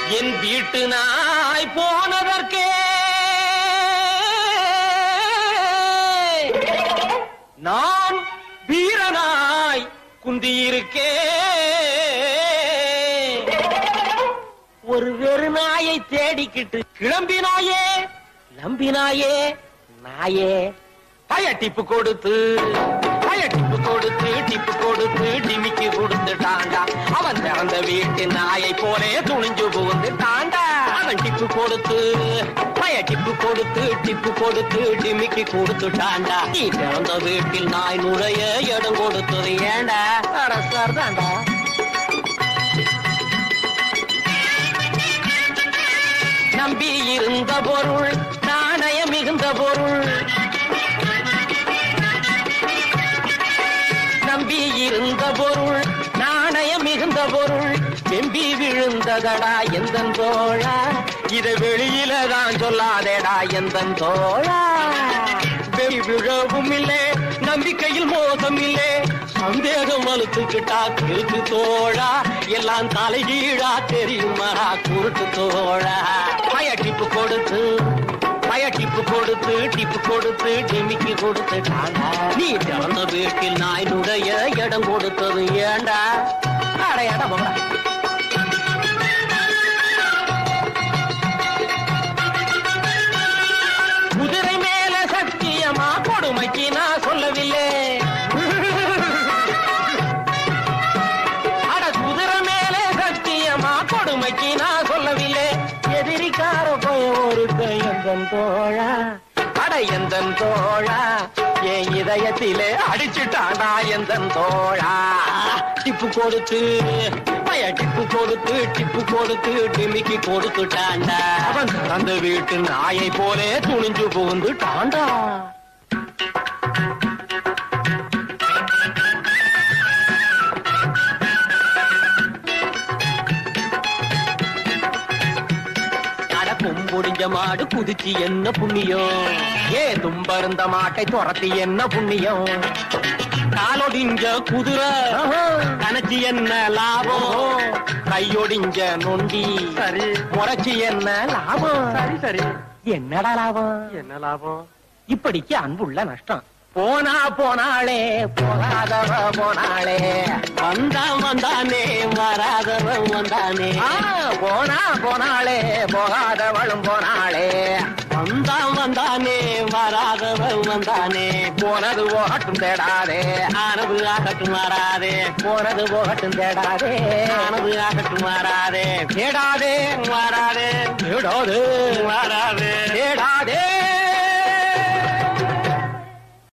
என் வீட்டு நாய் போனதற்கே நான் வீரனாய் குந்தியிருக்கே ஒரு வெறு நாயை தேடிக்கிட்டு கிளம்பினாயே நம்பினாயே நாயே பய டிப்பு கொடுத்து பய டிப்பு கொடுத்து டிப்பு கொடுத்து டிமிக்கு கொடுத்துட்டாண்டா அவன் திறந்த வீட்டு நாயை போலே துணிஞ்சு புகுந்துட்டாண்டா அவன் டிப்பு கொடுத்து பய டிப்பு கொடுத்து டிப்பு கொடுத்து டிமிக்கு கொடுத்துட்டாண்டா நீ திறந்த வீட்டில் நாய் நுழைய இடம் கொடுத்தது ஏண்டா அரசார் தாண்டா நம்பி இருந்த பொருள் நாணய மிகுந்த பொருள் நம்பி இருந்த பொருள் நாணய மிகுந்த பொருள் வெம்பி விழுந்ததடா எந்த தோழா இத வெளியில தான் சொல்லாதேடா எந்த தோழா வெறி விழவும் இல்லை நம்பிக்கையில் மோசம் இல்லை சந்தேகம் வலுத்துக்கிட்டா கிறுக்கு தோழா எல்லாம் தலைகீழா தெரியுமாடா குறுக்கு தோழா பய டிப்பு கொடுத்து பய டிப்பு கொடுத்து டிப்பு கொடுத்து டிமிக்கி கொடுத்து நீ திறந்த வீட்டில் நாயினுடைய இடம் கொடுத்தது ஏண்டா அட இடம் போடா. குதிரை மேல சத்தியமா கொடுமைக்கு நான் சொல்லவில்லை அட குதிரை மேலே சத்தியமா கொடுமைக்கு நான் சொல்லவில்லை எதிரிக்கார போய் ஒரு எந்தன் தோழா அட எந்தன் தோழா என் இதயத்திலே அடிச்சுட்டாண்டா எந்தன் தோழா டிப்பு கொடுத்து பய டிப்பு கொடுத்து டிப்பு கொடுத்து டிமிக்கி கொடுத்துட்டாண்டா அவன் அந்த வீட்டு நாயை போலே துணிஞ்சு புகுந்துட்டாண்டா அட கும்புடிஞ்ச மாடு குதிச்சு என்ன புண்ணியம் ஏ தும்பருந்த மாட்டை துரத்தி என்ன புண்ணியம் காலொடிஞ்ச குதிரை கணச்சி என்ன லாபம் கையொடிஞ்ச நொண்டி சரி முறைச்சி என்ன லாபம் சரி சரி என்னடா லாபம் என்ன லாபம் இப்படிக்கு அன்புள்ள நஷ்டம் போனா போனாளே போகாதவ போனாளே வந்தான் வந்தானே வராதவன் வந்தானே போனா போனாளே போகாதவளும் போனாளே வந்தான் வந்தானே வராதவன் வந்தானே போனது போகட்டும் தேடாதே ஆனது ஆகட்டும் வராதே போனது போகட்டும் தேடாதே ஆனது ஆகட்டும் வராதே தேடாதே வராதே தேடாதே வராதே தேடாதே